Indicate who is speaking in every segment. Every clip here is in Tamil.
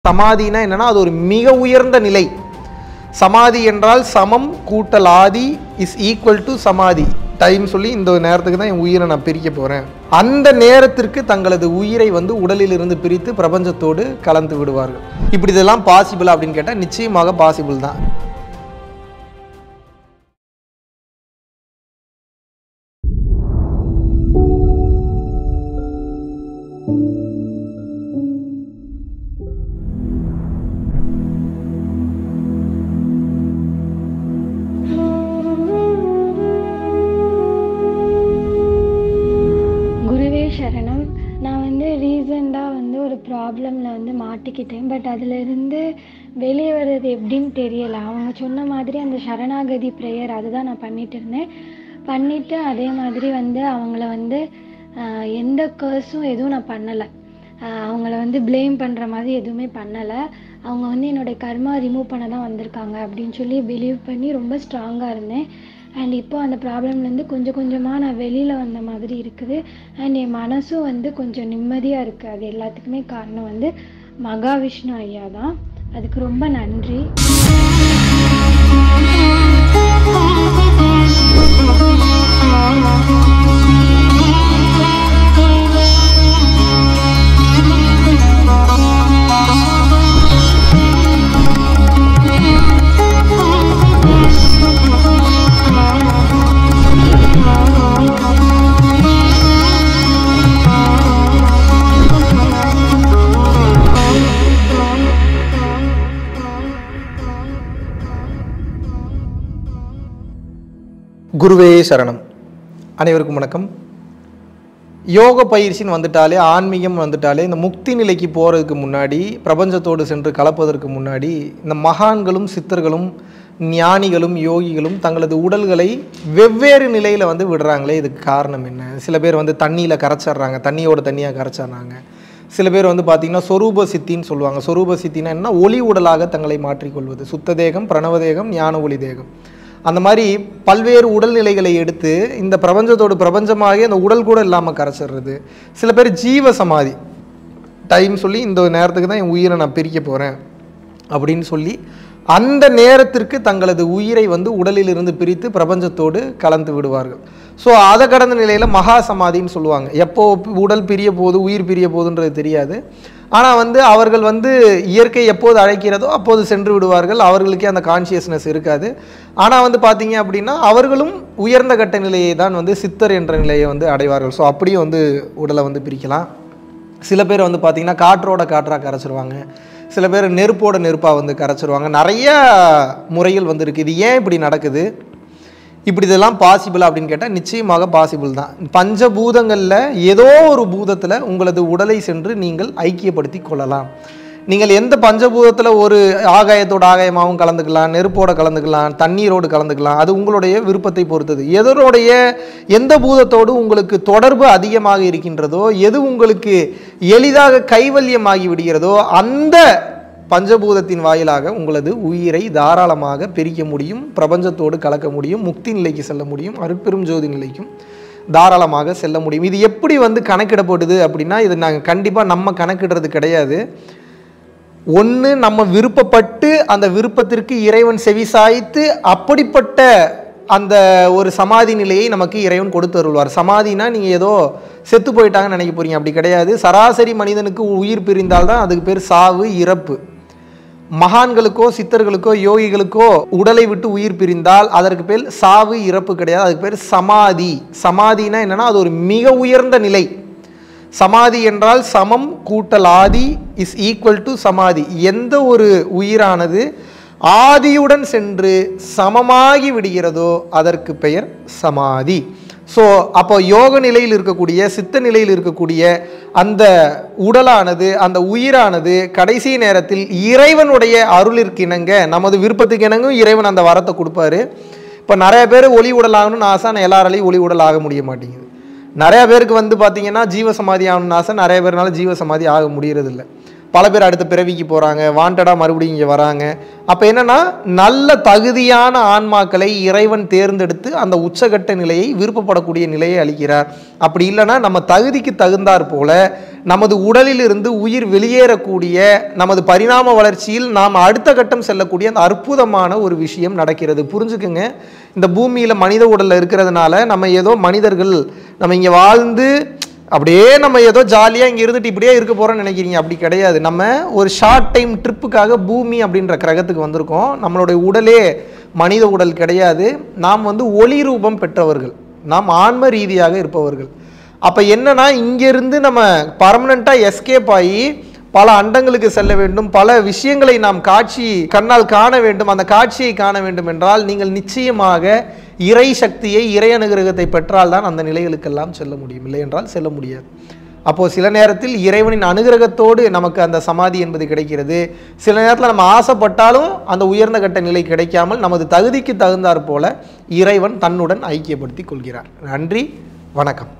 Speaker 1: சமாதினா என்னன்னா அது ஒரு மிக உயர்ந்த நிலை சமாதி என்றால் சமம் கூட்டல் ஆதி இஸ் ஈக்குவல் டு சமாதி டைம் சொல்லி இந்த நேரத்துக்கு தான் என் உயிரை நான் பிரிக்க போகிறேன் அந்த நேரத்திற்கு தங்களது உயிரை வந்து உடலில் இருந்து பிரித்து பிரபஞ்சத்தோடு கலந்து விடுவார்கள் இப்படி இதெல்லாம் பாசிபிள் அப்படின்னு கேட்டால் நிச்சயமாக பாசிபிள் தான்
Speaker 2: குருவே சரணம் நான் வந்து ரீசெண்டாக வந்து ஒரு ப்ராப்ளமில் வந்து மாட்டிக்கிட்டேன் பட் அதிலிருந்து வெளியே வர்றது எப்படின்னு தெரியல அவங்க சொன்ன மாதிரி அந்த சரணாகதி ப்ரேயர் அதுதான் நான் பண்ணிட்டு இருந்தேன் பண்ணிவிட்டு அதே மாதிரி வந்து அவங்கள வந்து ஆஹ், எந்த கர்ஸும் எதுவும் நான் பண்ணலை அவங்கள வந்து ப்ளேம் பண்ணுற மாதிரி எதுவுமே பண்ணலை அவங்க வந்து என்னுடைய கர்மா ரிமூவ் பண்ண தான் வந்திருக்காங்க அப்படின்னு சொல்லி பிலீவ் பண்ணி ரொம்ப ஸ்ட்ராங்காக இருந்தேன் அண்ட் இப்போ அந்த ப்ராப்ளம்லேருந்து கொஞ்சம் கொஞ்சமாக நான் வெளியில் வந்த மாதிரி இருக்குது அண்ட் என் மனசும் வந்து கொஞ்சம் நிம்மதியாக இருக்குது அது எல்லாத்துக்குமே காரணம் வந்து மகாவிஷ்ணு ஐயா தான் அதுக்கு ரொம்ப நன்றி
Speaker 1: குருவே சரணம் அனைவருக்கும் வணக்கம் யோக பயிற்சின்னு வந்துட்டாலே ஆன்மீகம் வந்துட்டாலே இந்த முக்தி நிலைக்கு போகிறதுக்கு முன்னாடி பிரபஞ்சத்தோடு சென்று கலப்பதற்கு முன்னாடி இந்த மகான்களும் சித்தர்களும் ஞானிகளும் யோகிகளும் தங்களது உடல்களை வெவ்வேறு நிலையில் வந்து விடுறாங்களே இதுக்கு காரணம் என்ன சில பேர் வந்து தண்ணியில் கரைச்சிட்றாங்க தண்ணியோட தண்ணியாக கரைச்சிட்றாங்க சில பேர் வந்து பார்த்திங்கன்னா சொரூப சித்தின்னு சொல்லுவாங்க சொரூப சித்தின்னா என்ன ஒளி உடலாக தங்களை மாற்றிக்கொள்வது சுத்த தேகம் பிரணவ தேகம் ஞான ஒளி தேகம் அந்த மாதிரி பல்வேறு உடல்நிலைகளை எடுத்து இந்த பிரபஞ்சத்தோடு பிரபஞ்சமாகி அந்த உடல் கூட இல்லாமல் கரைச்சிடுறது சில பேர் ஜீவ சமாதி டைம் சொல்லி இந்த நேரத்துக்கு தான் என் உயிரை நான் பிரிக்க போகிறேன் அப்படின்னு சொல்லி அந்த நேரத்திற்கு தங்களது உயிரை வந்து உடலில் இருந்து பிரித்து பிரபஞ்சத்தோடு கலந்து விடுவார்கள் ஸோ அதை கடந்த நிலையில் மகா சமாதின்னு சொல்லுவாங்க எப்போ உடல் பிரிய போகுது உயிர் பிரிய போகுதுன்றது தெரியாது ஆனால் வந்து அவர்கள் வந்து இயற்கை எப்போது அழைக்கிறதோ அப்போது சென்று விடுவார்கள் அவர்களுக்கே அந்த கான்சியஸ்னஸ் இருக்காது ஆனால் வந்து பார்த்தீங்க அப்படின்னா அவர்களும் உயர்ந்த கட்ட நிலையை தான் வந்து சித்தர் என்ற நிலையை வந்து அடைவார்கள் ஸோ அப்படியே வந்து உடலை வந்து பிரிக்கலாம் சில பேர் வந்து பார்த்திங்கன்னா காற்றோட காற்றாக கரைச்சிருவாங்க சில பேர் நெருப்போட நெருப்பாக வந்து கரைச்சிருவாங்க நிறைய முறைகள் வந்து இருக்குது இது ஏன் இப்படி நடக்குது இப்படி இதெல்லாம் பாசிபிள் அப்படின்னு கேட்டால் நிச்சயமாக பாசிபிள் தான் பஞ்சபூதங்களில் ஏதோ ஒரு பூதத்தில் உங்களது உடலை சென்று நீங்கள் ஐக்கியப்படுத்தி கொள்ளலாம் நீங்கள் எந்த பஞ்சபூதத்தில் ஒரு ஆகாயத்தோட ஆகாயமாகவும் கலந்துக்கலாம் நெருப்போட கலந்துக்கலாம் தண்ணீரோடு கலந்துக்கலாம் அது உங்களுடைய விருப்பத்தை பொறுத்தது எதனுடைய எந்த பூதத்தோடு உங்களுக்கு தொடர்பு அதிகமாக இருக்கின்றதோ எது உங்களுக்கு எளிதாக கைவல்யமாகி விடுகிறதோ அந்த பஞ்சபூதத்தின் வாயிலாக உங்களது உயிரை தாராளமாக பிரிக்க முடியும் பிரபஞ்சத்தோடு கலக்க முடியும் முக்தி நிலைக்கு செல்ல முடியும் அருட்பெரும் ஜோதி நிலைக்கும் தாராளமாக செல்ல முடியும் இது எப்படி வந்து கணக்கிடப்படுது அப்படின்னா இது நாங்கள் கண்டிப்பாக நம்ம கணக்கிடுறது கிடையாது ஒன்று நம்ம விருப்பப்பட்டு அந்த விருப்பத்திற்கு இறைவன் செவிசாய்த்து அப்படிப்பட்ட அந்த ஒரு சமாதி நிலையை நமக்கு இறைவன் கொடுத்து அருள்வார் சமாதினா நீங்கள் ஏதோ செத்து போயிட்டாங்கன்னு நினைக்க போறீங்க அப்படி கிடையாது சராசரி மனிதனுக்கு உயிர் பிரிந்தால்தான் அதுக்கு பேர் சாவு இறப்பு மகான்களுக்கோ சித்தர்களுக்கோ யோகிகளுக்கோ உடலை விட்டு உயிர் பிரிந்தால் அதற்கு பேர் சாவு இறப்பு கிடையாது அதுக்கு பேர் சமாதி சமாதினா என்னன்னா அது ஒரு மிக உயர்ந்த நிலை சமாதி என்றால் சமம் கூட்டல் ஆதி இஸ் ஈக்குவல் டு சமாதி எந்த ஒரு உயிரானது ஆதியுடன் சென்று சமமாகி விடுகிறதோ அதற்கு பெயர் சமாதி ஸோ அப்போ யோக நிலையில் இருக்கக்கூடிய சித்த நிலையில் இருக்கக்கூடிய அந்த உடலானது அந்த உயிரானது கடைசி நேரத்தில் இறைவனுடைய அருளிற்கு இணங்க நமது விருப்பத்துக்கு இணங்கும் இறைவன் அந்த வரத்தை கொடுப்பாரு இப்போ நிறைய பேர் ஒளி உடல் ஆகணும்னு ஆசை ஆனால் எல்லாராலையும் ஒளி உடல் ஆக முடிய மாட்டேங்குது நிறைய பேருக்கு வந்து பார்த்தீங்கன்னா ஜீவ சமாதி ஆகணும்னு ஆசை நிறைய பேர்னால ஜீவ சமாதி ஆக முடியறதில்ல பல பேர் அடுத்த பிறவிக்கு போகிறாங்க வாண்டடாக மறுபடியும் இங்கே வராங்க அப்போ என்னன்னா நல்ல தகுதியான ஆன்மாக்களை இறைவன் தேர்ந்தெடுத்து அந்த உச்சகட்ட நிலையை விருப்பப்படக்கூடிய நிலையை அளிக்கிறார் அப்படி இல்லைன்னா நம்ம தகுதிக்கு தகுந்தாற் போல நமது உடலிலிருந்து உயிர் வெளியேறக்கூடிய நமது பரிணாம வளர்ச்சியில் நாம் அடுத்த கட்டம் செல்லக்கூடிய அந்த அற்புதமான ஒரு விஷயம் நடக்கிறது புரிஞ்சுக்குங்க இந்த பூமியில் மனித உடலில் இருக்கிறதுனால நம்ம ஏதோ மனிதர்கள் நம்ம இங்கே வாழ்ந்து அப்படியே நம்ம ஏதோ ஜாலியாக இங்கே இருந்துட்டு இப்படியே இருக்க போகிறோம்னு நினைக்கிறீங்க அப்படி கிடையாது நம்ம ஒரு ஷார்ட் டைம் ட்ரிப்புக்காக பூமி அப்படின்ற கிரகத்துக்கு வந்திருக்கோம் நம்மளுடைய உடலே மனித உடல் கிடையாது நாம் வந்து ஒளி ரூபம் பெற்றவர்கள் நாம் ஆன்ம ரீதியாக இருப்பவர்கள் அப்போ என்னன்னா இங்கேருந்து நம்ம பர்மனண்ட்டாக எஸ்கேப் ஆகி பல அண்டங்களுக்கு செல்ல வேண்டும் பல விஷயங்களை நாம் காட்சி கண்ணால் காண வேண்டும் அந்த காட்சியை காண வேண்டும் என்றால் நீங்கள் நிச்சயமாக இறை சக்தியை இறை அனுகிரகத்தை பெற்றால் தான் அந்த நிலைகளுக்கெல்லாம் செல்ல முடியும் இல்லை என்றால் செல்ல முடியாது அப்போது சில நேரத்தில் இறைவனின் அனுகிரகத்தோடு நமக்கு அந்த சமாதி என்பது கிடைக்கிறது சில நேரத்தில் நம்ம ஆசைப்பட்டாலும் அந்த உயர்ந்த கட்ட நிலை கிடைக்காமல் நமது தகுதிக்கு தகுந்தாற் போல இறைவன் தன்னுடன் ஐக்கியப்படுத்தி கொள்கிறார் நன்றி வணக்கம்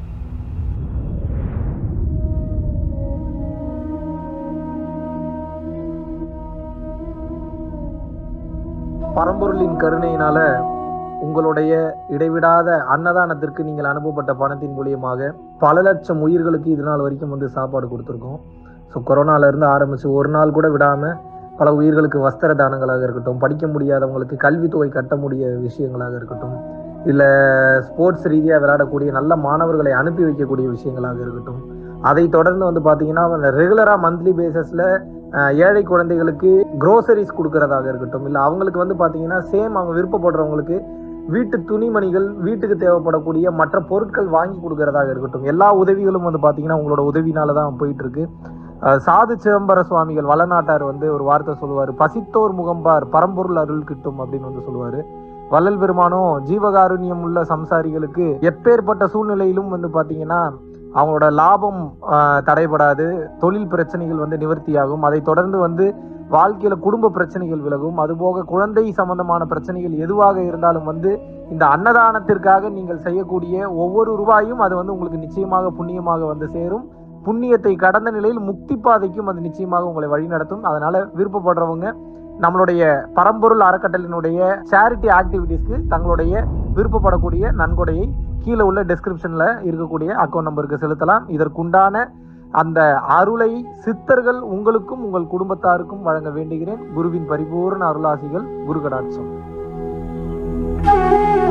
Speaker 1: பரம்பொருளின் கருணையினால உங்களுடைய இடைவிடாத அன்னதானத்திற்கு நீங்கள் அனுப்பப்பட்ட பணத்தின் மூலியமாக பல லட்சம் உயிர்களுக்கு இது நாள் வரைக்கும் வந்து சாப்பாடு கொடுத்துருக்கோம் ஸோ கொரோனாலேருந்து ஆரம்பித்து ஒரு நாள் கூட விடாமல் பல உயிர்களுக்கு வஸ்திர தானங்களாக இருக்கட்டும் படிக்க முடியாதவங்களுக்கு கல்வித்தொகை கட்ட முடிய விஷயங்களாக இருக்கட்டும் இல்லை ஸ்போர்ட்ஸ் ரீதியாக விளையாடக்கூடிய நல்ல மாணவர்களை அனுப்பி வைக்கக்கூடிய விஷயங்களாக இருக்கட்டும் அதை தொடர்ந்து வந்து பார்த்தீங்கன்னா ரெகுலராக மந்த்லி பேசிஸில் ஏழை குழந்தைகளுக்கு க்ரோசரிஸ் கொடுக்கறதாக இருக்கட்டும் இல்லை அவங்களுக்கு வந்து பார்த்தீங்கன்னா சேம் அவங்க விருப்பப்படுறவங்களுக்கு வீட்டு துணிமணிகள் வீட்டுக்கு தேவைப்படக்கூடிய மற்ற பொருட்கள் வாங்கி கொடுக்கறதாக இருக்கட்டும் எல்லா உதவிகளும் வந்து பார்த்தீங்கன்னா உங்களோட உதவினால தான் போயிட்டு இருக்கு அஹ் சாது சிதம்பர சுவாமிகள் வளநாட்டார் வந்து ஒரு வார்த்தை சொல்லுவார் பசித்தோர் முகம்பார் பரம்பொருள் அருள் கிட்டும் அப்படின்னு வந்து சொல்லுவார் வள்ளல் பெருமானும் ஜீவகாருண்யம் உள்ள சம்சாரிகளுக்கு எப்பேற்பட்ட சூழ்நிலையிலும் வந்து பார்த்தீங்கன்னா அவங்களோட லாபம் ஆஹ், தடைபடாது தொழில் பிரச்சனைகள் வந்து நிவர்த்தியாகும் அதை தொடர்ந்து வந்து வாழ்க்கையில குடும்ப பிரச்சனைகள் விலகும் அதுபோக குழந்தை சம்பந்தமான பிரச்சனைகள் எதுவாக இருந்தாலும் வந்து இந்த அன்னதானத்திற்காக நீங்கள் செய்யக்கூடிய ஒவ்வொரு ரூபாயும் அது வந்து உங்களுக்கு நிச்சயமாக புண்ணியமாக வந்து சேரும் புண்ணியத்தை கடந்த நிலையில் முக்தி பாதைக்கும் அது நிச்சயமாக உங்களை வழிநடத்தும் அதனால விருப்பப்படுறவங்க நம்மளுடைய பரம்பொருள் அறக்கட்டளினுடைய சேரிட்டி ஆக்டிவிட்டீஸ்க்கு தங்களுடைய விருப்பப்படக்கூடிய நன்கொடையை கீழே உள்ள டெஸ்கிரிப்ஷன்ல இருக்கக்கூடிய அக்கௌண்ட் நம்பருக்கு செலுத்தலாம் இதற்குண்டான அந்த அருளை சித்தர்கள் உங்களுக்கும் உங்கள் குடும்பத்தாருக்கும் வழங்க வேண்டுகிறேன் குருவின் பரிபூர்ண அருளாசிகள் குரு கடாட்சம்